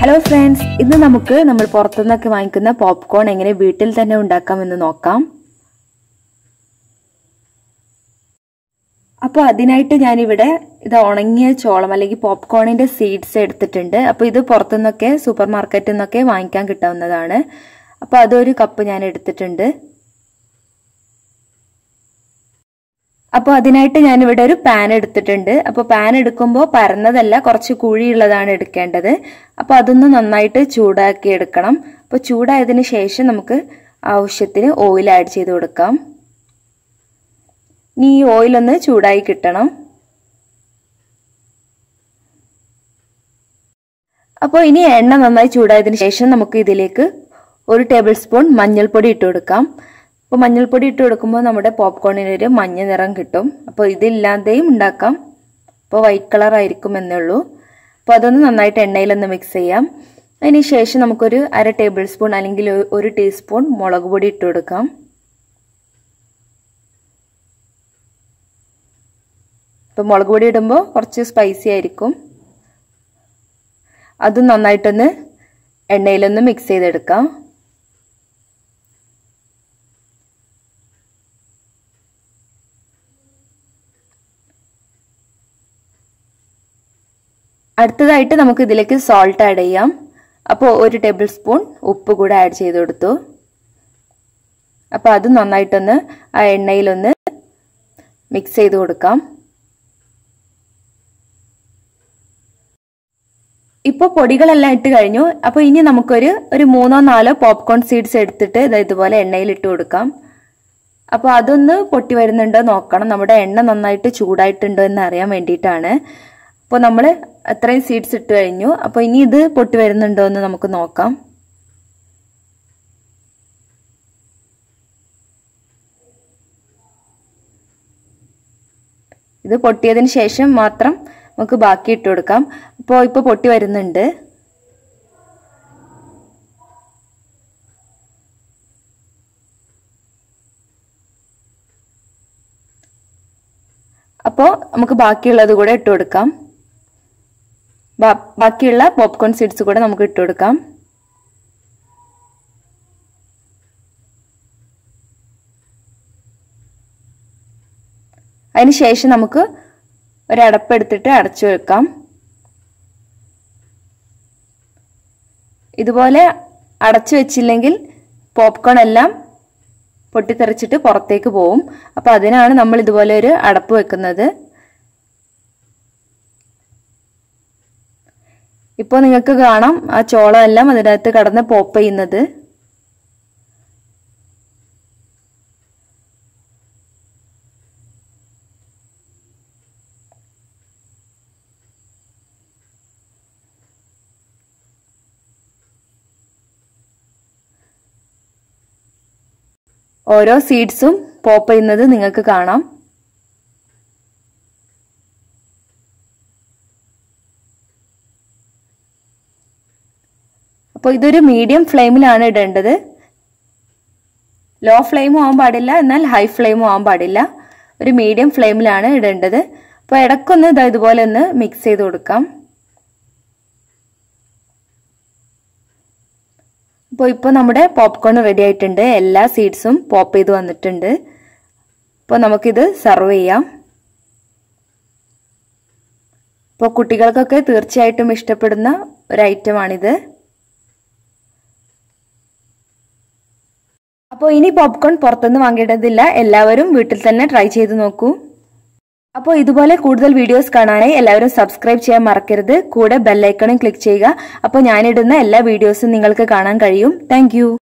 hello friends ഇന്ന് നമുക്ക് നമ്മൾ പുറത്തുനിന്നൊക്കെ വാങ്ങിക്കുന്ന പോപ്കോൺ എങ്ങനെ വീട്ടിൽ തന്നെ ഉണ്ടാക്കാമെന്ന് നോക്കാം അപ്പോൾ അതിനായിട്ട് ഞാനിവിടെ ഇത് ഉണങ്ങിയ ചോളം അല്ലെങ്കിൽ പോപ്കോണിന്റെ സീഡ്സ് എടുത്തിട്ടുണ്ട് അപ്പോൾ ഇത് പുറത്തുനിന്നൊക്കെ സൂപ്പർ മാർക്കറ്റിൽ നിന്നൊക്കെ വാങ്ങിക്കാൻ കിട്ടാവുന്നതാണ് അപ്പോൾ അതൊരു കപ്പ് ഞാൻ എടുത്തിട്ടുണ്ട് അപ്പോൾ അതിനായിട്ട് ഞാനിവിടെ ഒരു പാൻ എടുത്തിട്ടുണ്ട് അപ്പോൾ പാൻ എടുക്കുമ്പോൾ പരന്നതല്ല കുറച്ച് കുഴിയുള്ളതാണ് എടുക്കേണ്ടത് അപ്പോൾ അതൊന്ന് നന്നായിട്ട് ചൂടാക്കി എടുക്കണം അപ്പോൾ ചൂടായതിന് ശേഷം നമുക്ക് ആവശ്യത്തിന് ഓയിൽ ആഡ് ചെയ്ത് കൊടുക്കാം ഇനി ഈ ഓയിലൊന്ന് ചൂടായി കിട്ടണം അപ്പോൾ ഇനി എണ്ണ നന്നായി ചൂടായതിനു ശേഷം നമുക്ക് ഇതിലേക്ക് ഒരു ടേബിൾ സ്പൂൺ മഞ്ഞൾപ്പൊടി ഇട്ട് കൊടുക്കാം അപ്പോൾ മഞ്ഞൾപ്പൊടി ഇട്ട് കൊടുക്കുമ്പോൾ നമ്മുടെ പോപ്കോണിന് ഒരു മഞ്ഞ നിറം കിട്ടും അപ്പോൾ ഇതില്ലാതെയും ഉണ്ടാക്കാം അപ്പോൾ വൈറ്റ് കളർ ആയിരിക്കും എന്നേ ഉള്ളൂ അപ്പോൾ അതൊന്ന് നന്നായിട്ട് എണ്ണയിലൊന്ന് മിക്സ് ചെയ്യാം അതിന് ശേഷം നമുക്കൊരു അര ടേബിൾ സ്പൂൺ അല്ലെങ്കിൽ ഒരു ടീസ്പൂൺ മുളക് പൊടി ഇട്ട് കൊടുക്കാം ഇപ്പോൾ മുളക് പൊടി ഇടുമ്പോൾ കുറച്ച് സ്പൈസി ആയിരിക്കും അതും നന്നായിട്ടൊന്ന് എണ്ണയിലൊന്ന് മിക്സ് ചെയ്തെടുക്കാം അടുത്തതായിട്ട് നമുക്ക് ഇതിലേക്ക് സോൾട്ട് ആഡ് ചെയ്യാം അപ്പോൾ ഒരു ടേബിൾ സ്പൂൺ ഉപ്പ് കൂടെ ആഡ് ചെയ്ത് കൊടുത്തു അപ്പോൾ അത് നന്നായിട്ടൊന്ന് ആ എണ്ണയിലൊന്ന് മിക്സ് ചെയ്ത് കൊടുക്കാം ഇപ്പോൾ പൊടികളെല്ലാം ഇട്ട് കഴിഞ്ഞു അപ്പോൾ ഇനി നമുക്കൊരു ഒരു മൂന്നോ നാലോ പോപ്കോൺ സീഡ്സ് എടുത്തിട്ട് ഇതുപോലെ എണ്ണയിൽ ഇട്ട് കൊടുക്കാം അപ്പോൾ അതൊന്ന് പൊട്ടി വരുന്നുണ്ടോ നോക്കണം നമ്മുടെ എണ്ണ നന്നായിട്ട് ചൂടായിട്ടുണ്ടോ എന്ന് അറിയാൻ വേണ്ടിയിട്ടാണ് അപ്പോൾ നമ്മൾ അത്രയും സീഡ്സ് ഇട്ട് കഴിഞ്ഞു അപ്പോൾ ഇനി ഇത് പൊട്ടി വരുന്നുണ്ടോ എന്ന് നമുക്ക് നോക്കാം ഇത് പൊട്ടിയതിന് ശേഷം മാത്രം നമുക്ക് ബാക്കി ഇട്ട് കൊടുക്കാം അപ്പോൾ ഇപ്പോൾ പൊട്ടി വരുന്നുണ്ട് അപ്പോൾ നമുക്ക് ബാക്കിയുള്ളത് കൂടെ ഇട്ട് കൊടുക്കാം ബാക്കിയുള്ള പോപ്കോൺ സീഡ്സ് കൂടെ നമുക്ക് ഇട്ട് കൊടുക്കാം അതിനുശേഷം നമുക്ക് ഒരടപ്പെടുത്തിട്ട് അടച്ചു വെക്കാം ഇതുപോലെ അടച്ചു വെച്ചില്ലെങ്കിൽ പോപ്കോൺ എല്ലാം പൊട്ടിത്തെറിച്ചിട്ട് പുറത്തേക്ക് പോവും അപ്പോൾ അതിനാണ് നമ്മൾ ഇതുപോലെ ഒരു അടപ്പ് വെക്കുന്നത് ഇപ്പോൾ നിങ്ങൾക്ക് കാണാം ആ ചോളം എല്ലാം അതിനകത്ത് കടന്ന് പോപ്പ് ചെയ്യുന്നത് ഓരോ സീഡ്സും പോപ്പ് ചെയ്യുന്നത് നിങ്ങൾക്ക് കാണാം അപ്പോൾ ഇതൊരു മീഡിയം ഫ്ലെയിമിലാണ് ഇടേണ്ടത് ലോ ഫ്ലെയിമും ആവാൻ പാടില്ല എന്നാൽ ഹൈ ഫ്ലെയിമും ആവാൻ പാടില്ല ഒരു മീഡിയം ഫ്ലെയിമിലാണ് ഇടേണ്ടത് അപ്പോൾ ഇടയ്ക്കൊന്ന് ഇതാ ഇതുപോലെ ഒന്ന് മിക്സ് ചെയ്ത് കൊടുക്കാം അപ്പോൾ ഇപ്പോൾ നമ്മുടെ പോപ്കോൺ റെഡി ആയിട്ടുണ്ട് എല്ലാ സീഡ്സും പോപ്പ് ചെയ്ത് വന്നിട്ടുണ്ട് അപ്പോൾ നമുക്കിത് സെർവ് ചെയ്യാം അപ്പോൾ കുട്ടികൾക്കൊക്കെ തീർച്ചയായിട്ടും ഇഷ്ടപ്പെടുന്ന ഒരു ഐറ്റമാണിത് അപ്പോൾ ഇനി പോപ്കോൺ പുറത്തുനിന്ന് വാങ്ങേണ്ടതില്ല എല്ലാവരും വീട്ടിൽ തന്നെ ട്രൈ ചെയ്ത് നോക്കൂ അപ്പോൾ ഇതുപോലെ കൂടുതൽ വീഡിയോസ് കാണാനായി എല്ലാവരും സബ്സ്ക്രൈബ് ചെയ്യാൻ മറക്കരുത് കൂടെ ബെല്ലൈക്കണും ക്ലിക്ക് ചെയ്യുക അപ്പോൾ ഞാനിടുന്ന എല്ലാ വീഡിയോസും നിങ്ങൾക്ക് കാണാൻ കഴിയും താങ്ക്